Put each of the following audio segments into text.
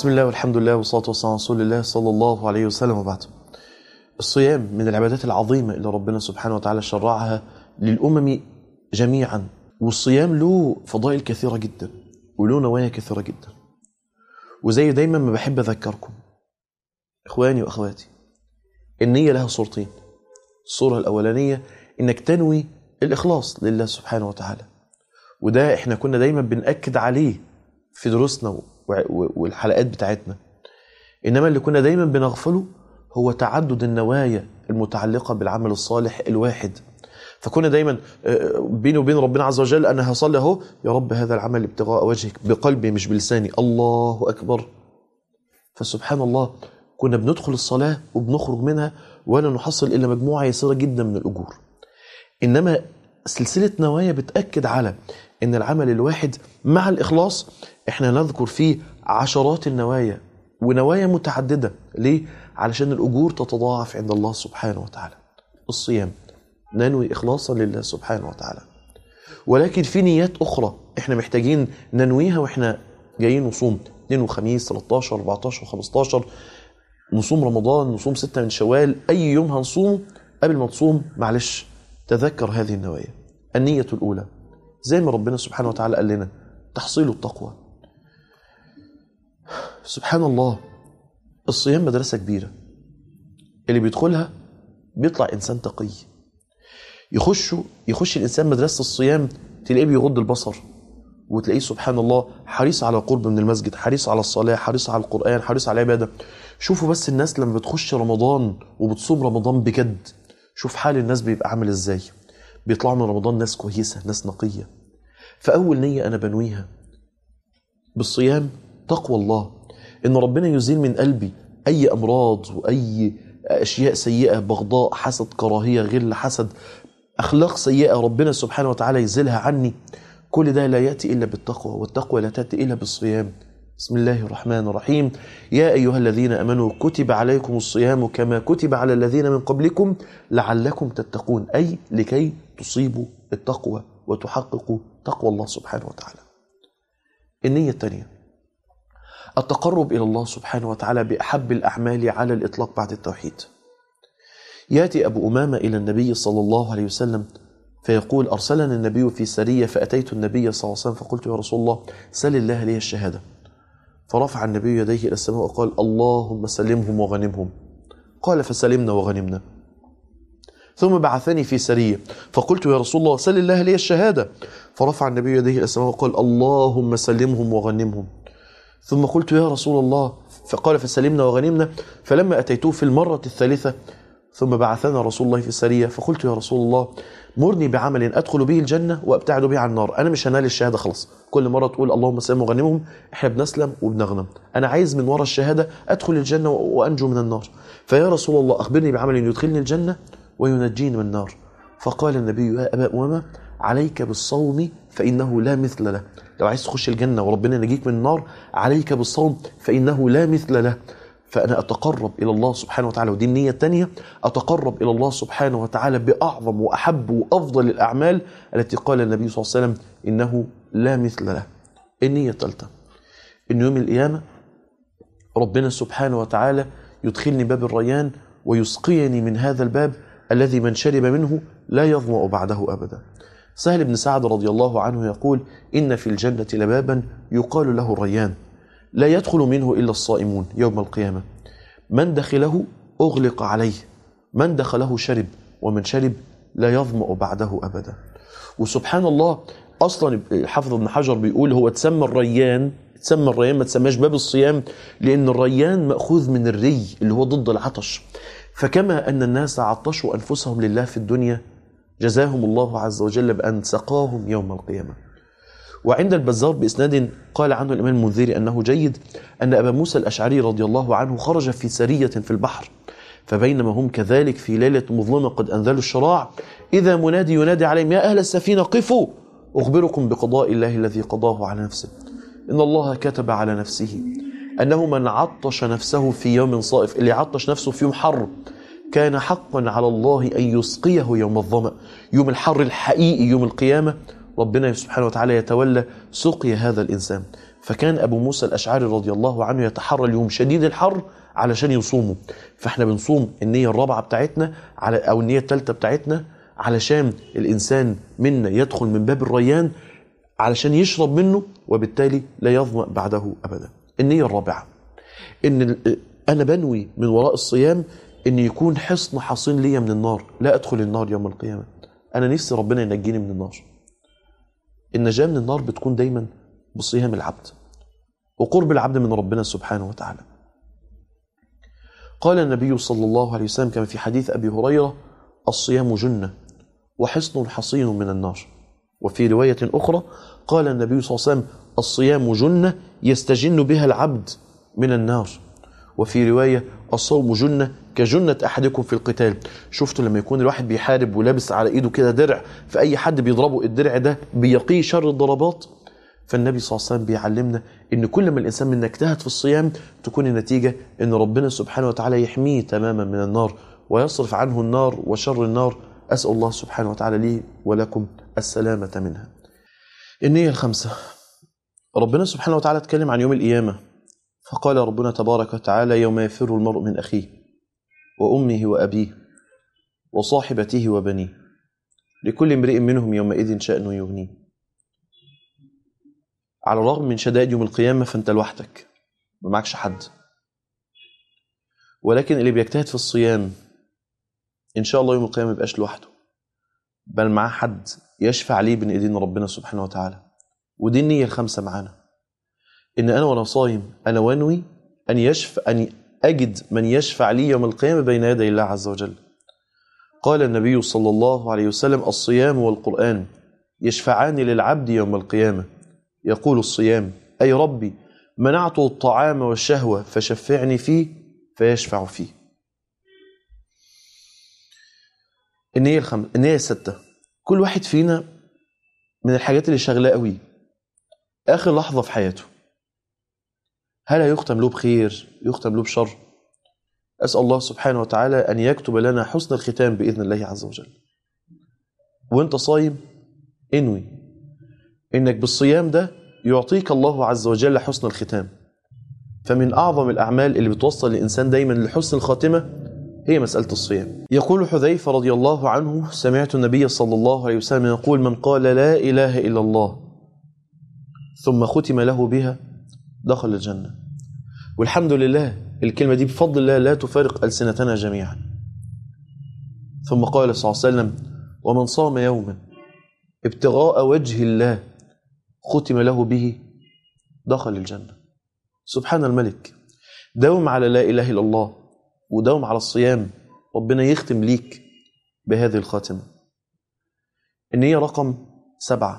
بسم الله والحمد لله والصلاة والسلام على رسول الله صلى الله عليه وسلم وبعد الصيام من العبادات العظيمة اللي ربنا سبحانه وتعالى شرعها للأمم جميعا والصيام له فضائل كثيرة جدا وله نوايا كثيرة جدا وزي دايما ما بحب أذكركم إخواني وأخواتي النية لها صورتين الصورة الأولانية إنك تنوي الإخلاص لله سبحانه وتعالى وده إحنا كنا دايما بنأكد عليه في دروسنا والحلقات بتاعتنا إنما اللي كنا دايما بنغفله هو تعدد النوايا المتعلقة بالعمل الصالح الواحد فكنا دايما بيني وبين ربنا عز وجل أنا هصلي أهو يا رب هذا العمل ابتغاء وجهك بقلبي مش بلساني الله أكبر فسبحان الله كنا بندخل الصلاة وبنخرج منها ولا نحصل إلا مجموعة يسيرة جدا من الأجور إنما سلسلة نوايا بتأكد على إن العمل الواحد مع الإخلاص إحنا نذكر فيه عشرات النوايا ونوايا متعددة ليه؟ علشان الأجور تتضاعف عند الله سبحانه وتعالى الصيام ننوي إخلاصا لله سبحانه وتعالى ولكن في نيات أخرى إحنا محتاجين ننويها وإحنا جايين نصوم 2 وخميس 13 14 15 نصوم رمضان نصوم ستة من شوال أي يوم هنصوم قبل ما تصوم معلش تذكر هذه النوايا النية الأولى زي ما ربنا سبحانه وتعالى قال لنا تحصيل التقوى سبحان الله الصيام مدرسة كبيرة اللي بيدخلها بيطلع إنسان تقي يخش يخش الإنسان مدرسة الصيام تلاقيه بيغض البصر وتلاقيه سبحان الله حريص على القرب من المسجد حريص على الصلاة حريص على القرآن حريص على العبادة شوفوا بس الناس لما بتخش رمضان وبتصوم رمضان بجد شوف حال الناس بيبقى عامل ازاي بيطلعوا من رمضان ناس كويسة ناس نقية فأول نية أنا بنويها بالصيام تقوى الله إن ربنا يزيل من قلبي أي أمراض وأي أشياء سيئة بغضاء حسد كراهية غل حسد أخلاق سيئة ربنا سبحانه وتعالى يزيلها عني كل ده لا يأتي إلا بالتقوى والتقوى لا تأتي إلا بالصيام بسم الله الرحمن الرحيم يا أيها الذين أمنوا كتب عليكم الصيام كما كتب على الذين من قبلكم لعلكم تتقون أي لكي تصيبوا التقوى وتحققوا تقوى الله سبحانه وتعالى النية الثانية التقرب إلى الله سبحانه وتعالى بأحب الأعمال على الإطلاق بعد التوحيد يأتي أبو أمامة إلى النبي صلى الله عليه وسلم فيقول أرسلني النبي في سرية فأتيت النبي صلى الله عليه وسلم فقلت يا رسول الله سل الله لي الشهادة فرفع النبي يديه إلى السماء وقال اللهم سلمهم وغنمهم قال فسلمنا وغنمنا ثم بعثني في سرية فقلت يا رسول الله سل الله لي الشهادة فرفع النبي يديه إلى السماء وقال اللهم سلمهم وغنمهم ثم قلت يا رسول الله فقال فسلمنا وغنمنا فلما أتيته في المرة الثالثة ثم بعثنا رسول الله في السرية فقلت يا رسول الله مرني بعمل أدخل به الجنة وأبتعد به عن النار أنا مش هنال الشهادة خلاص كل مرة تقول اللهم سلم وغنمهم إحنا بنسلم وبنغنم أنا عايز من وراء الشهادة أدخل الجنة وأنجو من النار فيا رسول الله أخبرني بعمل يدخلني الجنة وينجيني من النار فقال النبي يا أبا أمامة عليك بالصوم فإنه لا مثل له لو عايز تخش الجنة وربنا ينجيك من النار عليك بالصوم فإنه لا مثل له فأنا أتقرب إلى الله سبحانه وتعالى ودي النية الثانية أتقرب إلى الله سبحانه وتعالى بأعظم وأحب وأفضل الأعمال التي قال النبي صلى الله عليه وسلم إنه لا مثل له النية الثالثة إن يوم القيامة ربنا سبحانه وتعالى يدخلني باب الريان ويسقيني من هذا الباب الذي من شرب منه لا يظمأ بعده أبدا سهل بن سعد رضي الله عنه يقول إن في الجنة لبابا يقال له الريان لا يدخل منه إلا الصائمون يوم القيامة من دخله أغلق عليه من دخله شرب ومن شرب لا يظمأ بعده أبدا وسبحان الله أصلا حافظ ابن حجر بيقول هو تسمى الريان تسمى الريان ما تسماش باب الصيام لأن الريان مأخوذ من الري اللي هو ضد العطش فكما أن الناس عطشوا أنفسهم لله في الدنيا جزاهم الله عز وجل بأن سقاهم يوم القيامة وعند البزار بإسناد قال عنه الإمام المنذري أنه جيد أن أبا موسى الأشعري رضي الله عنه خرج في سرية في البحر فبينما هم كذلك في ليلة مظلمة قد أنزلوا الشراع إذا منادي ينادي عليهم يا أهل السفينة قفوا أخبركم بقضاء الله الذي قضاه على نفسه إن الله كتب على نفسه أنه من عطش نفسه في يوم صائف اللي عطش نفسه في يوم حر كان حقا على الله أن يسقيه يوم الظمأ يوم الحر الحقيقي يوم القيامة ربنا سبحانه وتعالى يتولى سقي هذا الإنسان فكان أبو موسى الأشعري رضي الله عنه يتحرى اليوم شديد الحر علشان يصوموا فاحنا بنصوم النية الرابعة بتاعتنا على أو النية الثالثة بتاعتنا علشان الإنسان منا يدخل من باب الريان علشان يشرب منه وبالتالي لا يظمأ بعده أبدا النية الرابعة إن ال- أنا بنوي من وراء الصيام إن يكون حصن حصين ليا من النار لا أدخل النار يوم القيامة أنا نفسي ربنا ينجيني من النار النجاة من النار بتكون دايما بصيام العبد وقرب العبد من ربنا سبحانه وتعالى قال النبي صلى الله عليه وسلم كما في حديث أبي هريرة الصيام جنة وحصن حصين من النار وفي رواية أخرى قال النبي صلى الله عليه وسلم الصيام جنة يستجن بها العبد من النار وفي رواية الصوم جنة كجنة أحدكم في القتال شفتوا لما يكون الواحد بيحارب ولابس على إيده كده درع فأي حد بيضربه الدرع ده بيقيه شر الضربات فالنبي صلى الله عليه وسلم بيعلمنا ان كل ما الانسان منا اجتهد في الصيام تكون النتيجه ان ربنا سبحانه وتعالى يحميه تماما من النار ويصرف عنه النار وشر النار اسال الله سبحانه وتعالى لي ولكم السلامه منها. النيه الخمسه ربنا سبحانه وتعالى اتكلم عن يوم القيامه فقال ربنا تبارك وتعالى يوم يفر المرء من اخيه وامه وابيه وصاحبته وبنيه لكل امرئ منهم يومئذ شان يغنيه على الرغم من شدائد يوم القيامة فأنت لوحدك ما معكش حد ولكن اللي بيجتهد في الصيام إن شاء الله يوم القيامة ما يبقاش لوحده بل معاه حد يشفع ليه بين إيدين ربنا سبحانه وتعالى ودي النية الخامسة معانا إن أنا وأنا صايم أنا وانوي أن يشفع أن أجد من يشفع لي يوم القيامة بين يدي الله عز وجل قال النبي صلى الله عليه وسلم الصيام والقرآن يشفعان للعبد يوم القيامة يقول الصيام أي ربي منعته الطعام والشهوة فشفعني فيه فيشفع فيه النية الخمسة النية الستة كل واحد فينا من الحاجات اللي شغلاه قوي آخر لحظة في حياته هل هيختم له بخير يختم له بشر أسأل الله سبحانه وتعالى أن يكتب لنا حسن الختام بإذن الله عز وجل وانت صايم انوي انك بالصيام ده يعطيك الله عز وجل حسن الختام فمن اعظم الاعمال اللي بتوصل الانسان دايما لحسن الخاتمه هي مساله الصيام يقول حذيفه رضي الله عنه سمعت النبي صلى الله عليه وسلم يقول من قال لا اله الا الله ثم ختم له بها دخل الجنه والحمد لله الكلمه دي بفضل الله لا تفارق السنتنا جميعا ثم قال صلى الله عليه وسلم ومن صام يوما ابتغاء وجه الله ختم له به دخل الجنة سبحان الملك داوم على لا إله إلا الله وداوم على الصيام ربنا يختم ليك بهذه الخاتمة النية رقم سبعة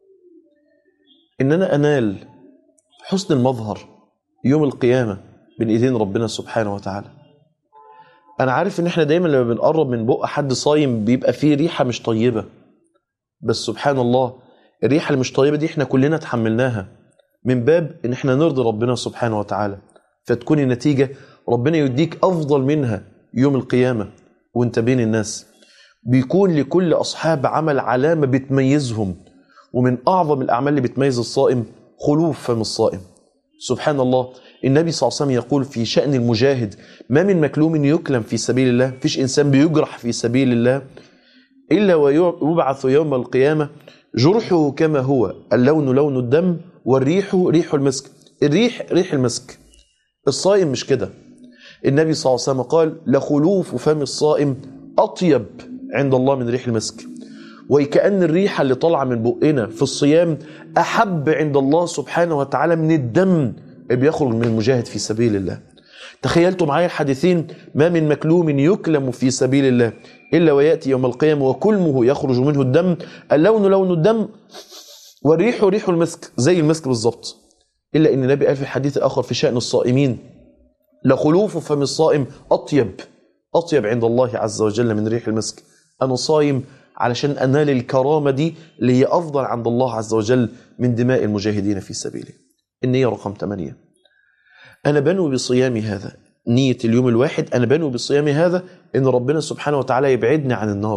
إن أنا أنال حسن المظهر يوم القيامة بين إيدين ربنا سبحانه وتعالى أنا عارف إن إحنا دايما لما بنقرب من بق حد صايم بيبقى فيه ريحة مش طيبة بس سبحان الله الريحة اللي مش طيبة دي احنا كلنا تحملناها من باب ان احنا نرضي ربنا سبحانه وتعالى فتكون النتيجة ربنا يديك افضل منها يوم القيامة وانت بين الناس بيكون لكل اصحاب عمل علامة بتميزهم ومن اعظم الاعمال اللي بتميز الصائم خلوف فم الصائم سبحان الله النبي صلى الله عليه وسلم يقول في شأن المجاهد ما من مكلوم يكلم في سبيل الله فيش انسان بيجرح في سبيل الله إلا ويبعث يوم القيامة جرحه كما هو اللون لون الدم والريح ريح المسك الريح ريح المسك الصائم مش كده النبي صلى الله عليه وسلم قال لخلوف فم الصائم أطيب عند الله من ريح المسك وكأن الريحة اللي طالعة من بقنا في الصيام أحب عند الله سبحانه وتعالى من الدم اللي بيخرج من المجاهد في سبيل الله تخيلتوا معايا الحديثين ما من مكلوم يكلم في سبيل الله إلا ويأتي يوم القيامة وكلمه يخرج منه الدم اللون لون الدم والريح ريح المسك زي المسك بالظبط إلا أن النبي قال في الحديث الآخر في شأن الصائمين لخلوف فم الصائم أطيب أطيب عند الله عز وجل من ريح المسك أنا صايم علشان أنال الكرامة دي اللي هي أفضل عند الله عز وجل من دماء المجاهدين في سبيله النية رقم 8 أنا بنوي بصيامي هذا نية اليوم الواحد أنا بنوي بصيامي هذا إن ربنا سبحانه وتعالى يبعدني عن النار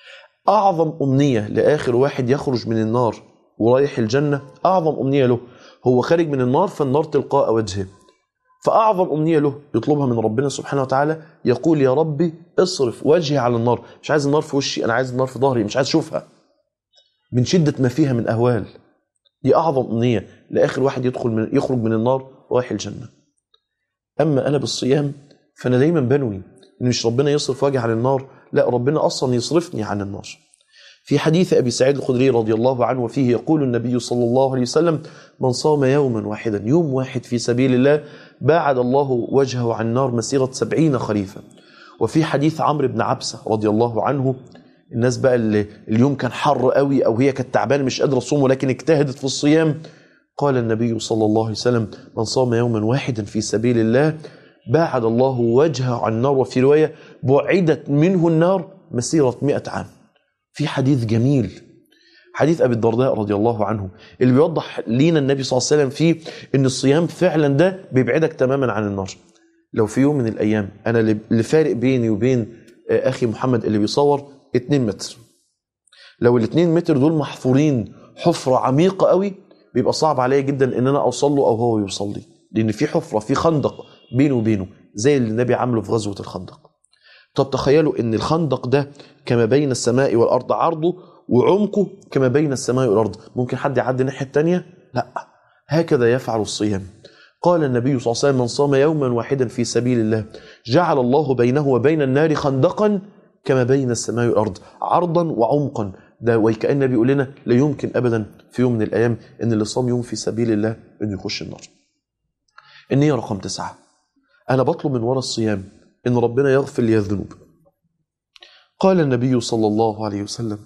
أعظم أمنية لآخر واحد يخرج من النار ورايح الجنة أعظم أمنية له هو خارج من النار فالنار تلقاء وجهه فأعظم أمنية له يطلبها من ربنا سبحانه وتعالى يقول يا ربي اصرف وجهي على النار مش عايز النار في وشي أنا عايز النار في ظهري مش عايز أشوفها من شدة ما فيها من أهوال دي أعظم أمنية لآخر واحد يدخل من يخرج من النار رايح الجنة أما أنا بالصيام فأنا دايما بنوي إن مش ربنا يصرف وجهي عن النار لا ربنا أصلا يصرفني عن النار في حديث أبي سعيد الخدري رضي الله عنه وفيه يقول النبي صلى الله عليه وسلم من صام يوما واحدا يوم واحد في سبيل الله باعد الله وجهه عن النار مسيرة سبعين خريفا وفي حديث عمرو بن عبسة رضي الله عنه الناس بقى اللي اليوم كان حر قوي أو هي كانت تعبانة مش قادرة تصوم ولكن اجتهدت في الصيام قال النبي صلى الله عليه وسلم من صام يوما واحدا في سبيل الله باعد الله وجهه عن النار وفي رواية بعدت منه النار مسيرة مئة عام في حديث جميل حديث ابي الدرداء رضي الله عنه اللي بيوضح لينا النبي صلى الله عليه وسلم فيه ان الصيام فعلا ده بيبعدك تماما عن النار لو في يوم من الايام انا اللي فارق بيني وبين اخي محمد اللي بيصور 2 متر لو ال 2 متر دول محفورين حفره عميقه قوي بيبقى صعب عليا جدا ان انا اوصل له او هو يوصل لي لان في حفره في خندق بينه وبينه زي اللي النبي عامله في غزوه الخندق طب تخيلوا ان الخندق ده كما بين السماء والارض عرضه وعمقه كما بين السماء والارض ممكن حد يعدي الناحيه الثانيه لا هكذا يفعل الصيام قال النبي صلى الله عليه وسلم من صام يوما واحدا في سبيل الله جعل الله بينه وبين النار خندقا كما بين السماء والارض عرضا وعمقا ده وكأن النبي يقول لنا لا يمكن ابدا في يوم من الايام ان اللي صام يوم في سبيل الله انه يخش النار النية رقم تسعة انا بطلب من وراء الصيام ان ربنا يغفر لي الذنوب قال النبي صلى الله عليه وسلم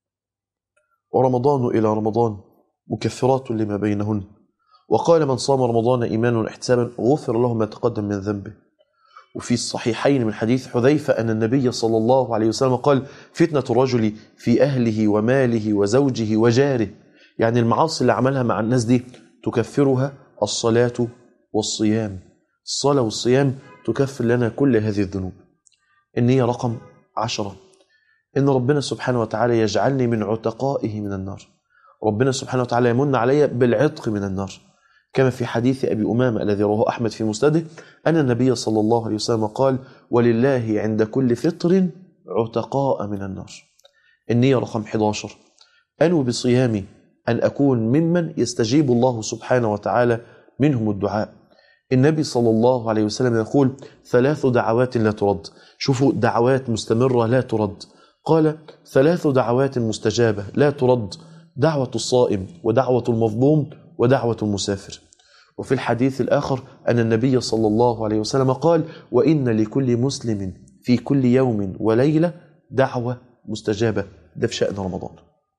ورمضان إلى رمضان مكفرات لما بينهن وقال من صام رمضان إيمانا واحتسابا غفر له ما تقدم من ذنبه وفي الصحيحين من حديث حذيفة أن النبي صلى الله عليه وسلم قال فتنة الرجل في أهله وماله وزوجه وجاره يعني المعاصي اللي عملها مع الناس دي تكفرها الصلاة والصيام الصلاة والصيام تكفر لنا كل هذه الذنوب النية رقم عشرة إن ربنا سبحانه وتعالى يجعلني من عتقائه من النار ربنا سبحانه وتعالى يمن علي بالعتق من النار كما في حديث أبي أمامة الذي رواه أحمد في مسنده أن النبي صلى الله عليه وسلم قال ولله عند كل فطر عتقاء من النار النية رقم 11 أنوي بصيامي أن أكون ممن يستجيب الله سبحانه وتعالى منهم الدعاء النبي صلى الله عليه وسلم يقول ثلاث دعوات لا ترد شوفوا دعوات مستمرة لا ترد قال ثلاث دعوات مستجابة لا ترد دعوة الصائم ودعوة المظلوم ودعوة المسافر وفي الحديث الآخر أن النبي صلى الله عليه وسلم قال وإن لكل مسلم في كل يوم وليلة دعوة مستجابة ده في شأن رمضان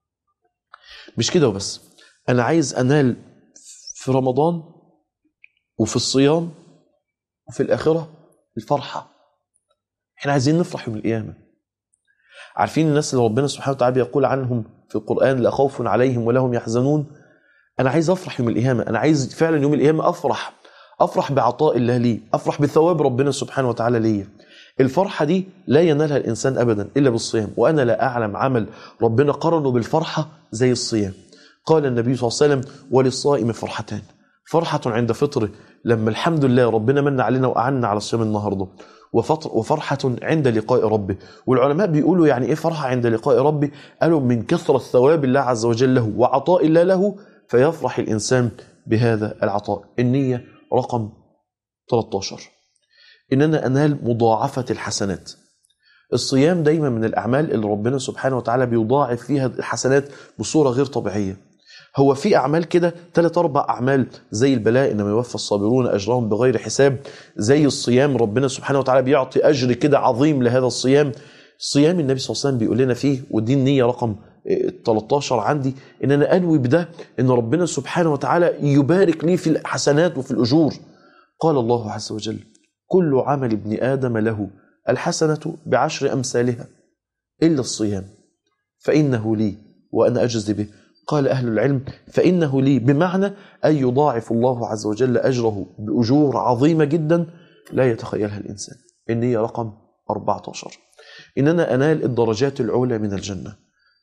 مش كده وبس أنا عايز أنال في رمضان وفي الصيام وفي الآخرة الفرحة احنا عايزين نفرح يوم القيامة عارفين الناس اللي ربنا سبحانه وتعالى بيقول عنهم في القرآن لا خوف عليهم ولا هم يحزنون أنا عايز أفرح يوم القيامة أنا عايز فعلا يوم القيامة أفرح أفرح بعطاء الله لي أفرح بثواب ربنا سبحانه وتعالى لي الفرحة دي لا ينالها الإنسان أبدا إلا بالصيام وأنا لا أعلم عمل ربنا قرنه بالفرحة زي الصيام قال النبي صلى الله عليه وسلم وللصائم فرحتان فرحة عند فطره لما الحمد لله ربنا من علينا وأعنا على صيام النهارده وفرحة عند لقاء ربه والعلماء بيقولوا يعني إيه فرحة عند لقاء ربه قالوا من كثرة ثواب الله عز وجل له وعطاء الله له فيفرح الإنسان بهذا العطاء النية رقم 13 إن أنا أنال مضاعفة الحسنات الصيام دايما من الأعمال اللي ربنا سبحانه وتعالى بيضاعف فيها الحسنات بصورة غير طبيعية هو في أعمال كده ثلاث أربع أعمال زي البلاء إنما يوفى الصابرون أجرهم بغير حساب زي الصيام ربنا سبحانه وتعالى بيعطي أجر كده عظيم لهذا الصيام صيام النبي صلى الله عليه وسلم بيقول لنا فيه ودي النية رقم 13 عندي ان انا انوي بده ان ربنا سبحانه وتعالى يبارك لي في الحسنات وفي الاجور قال الله عز وجل كل عمل ابن ادم له الحسنه بعشر امثالها الا الصيام فانه لي وانا اجزي به قال اهل العلم فانه لي بمعنى ان يضاعف الله عز وجل اجره باجور عظيمه جدا لا يتخيلها الانسان النيه رقم 14 ان انا انال الدرجات العلى من الجنه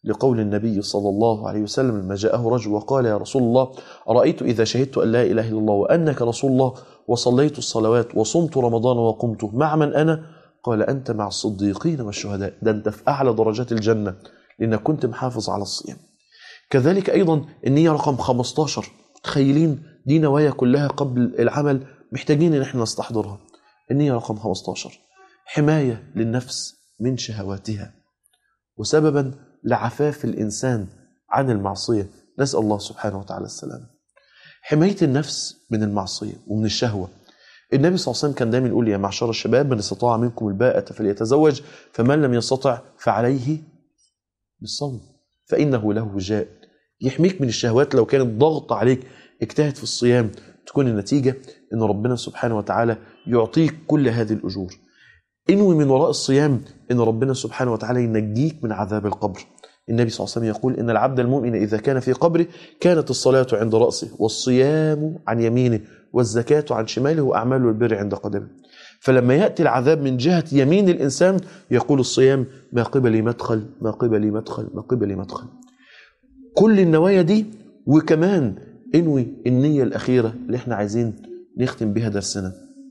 لقول النبي صلى الله عليه وسلم لما جاءه رجل وقال يا رسول الله أرأيت إذا شهدت أن لا إله إلا الله وأنك رسول الله وصليت الصلوات وصمت رمضان وقمته مع من أنا قال أنت مع الصديقين والشهداء ده أنت في أعلى درجات الجنة لأنك كنت محافظ على الصيام كذلك أيضا النية رقم 15 متخيلين دي نوايا كلها قبل العمل محتاجين ان احنا نستحضرها النية رقم 15 حماية للنفس من شهواتها وسببا لعفاف الإنسان عن المعصية نسأل الله سبحانه وتعالى السلامة حماية النفس من المعصية ومن الشهوة النبي صلى الله عليه وسلم كان دايما يقول يا معشر الشباب من استطاع منكم الباءة فليتزوج فمن لم يستطع فعليه بالصوم فإنه له وجاء يحميك من الشهوات لو كانت ضغط عليك اجتهد في الصيام تكون النتيجة ان ربنا سبحانه وتعالى يعطيك كل هذه الأجور انوي من وراء الصيام ان ربنا سبحانه وتعالى ينجيك من عذاب القبر النبي صلى الله عليه وسلم يقول ان العبد المؤمن اذا كان في قبره كانت الصلاه عند راسه والصيام عن يمينه والزكاه عن شماله واعمال البر عند قدمه فلما ياتي العذاب من جهه يمين الانسان يقول الصيام ما قبلي مدخل ما قبلي مدخل ما قبلي مدخل كل النوايا دي وكمان انوي النيه الاخيره اللي احنا عايزين نختم بها درسنا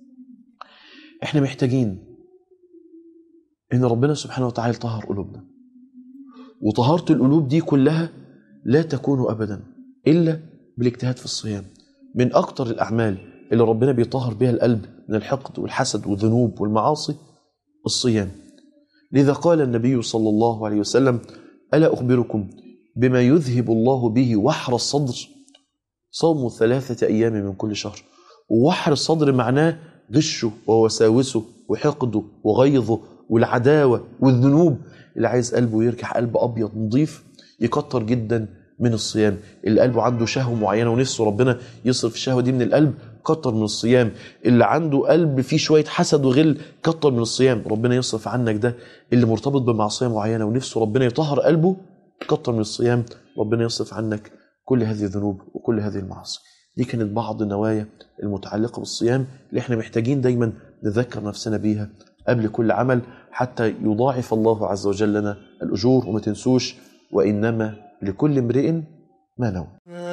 احنا محتاجين ان ربنا سبحانه وتعالى يطهر قلوبنا وطهارة القلوب دي كلها لا تكون ابدا الا بالاجتهاد في الصيام من اكتر الاعمال اللي ربنا بيطهر بها القلب من الحقد والحسد والذنوب والمعاصي الصيام لذا قال النبي صلى الله عليه وسلم الا اخبركم بما يذهب الله به وحر الصدر صوم ثلاثة أيام من كل شهر ووحر الصدر معناه غشه ووساوسه وحقده وغيظه والعداوة والذنوب اللي عايز قلبه يرجع قلب أبيض نظيف يكتر جدا من الصيام اللي قلبه عنده شهوة معينة ونفسه ربنا يصرف الشهوة دي من القلب كتر من الصيام اللي عنده قلب فيه شوية حسد وغل كتر من الصيام ربنا يصرف عنك ده اللي مرتبط بمعصية معينة ونفسه ربنا يطهر قلبه كتر من الصيام ربنا يصرف عنك كل هذه الذنوب وكل هذه المعاصي دي كانت بعض النوايا المتعلقة بالصيام اللي احنا محتاجين دايما نذكر نفسنا بيها قبل كل عمل حتى يضاعف الله عز وجل لنا الأجور وما تنسوش وإنما لكل امرئ ما نوى